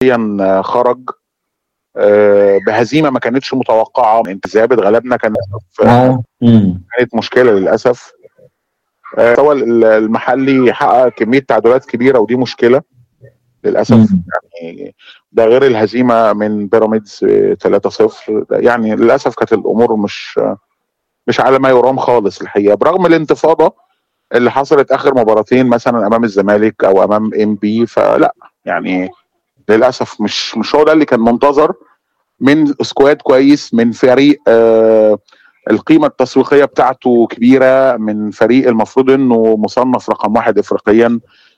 خرج آه، بهزيمه ما كانتش متوقعه انت ازاي اتغلبنا كان اه مم. كانت مشكله للاسف آه، المستوى المحلي حقق كميه تعادلات كبيره ودي مشكله للاسف مم. يعني ده غير الهزيمه من بيراميدز آه، 3-0 يعني للاسف كانت الامور مش مش على ما يرام خالص الحقيقه برغم الانتفاضه اللي حصلت اخر مباراتين مثلا امام الزمالك او امام ام بي فلا يعني للاسف مش مش هو ده اللي كان منتظر من سكواد كويس من فريق آه القيمه التسويقيه بتاعته كبيره من فريق المفروض انه مصنف رقم واحد افريقيا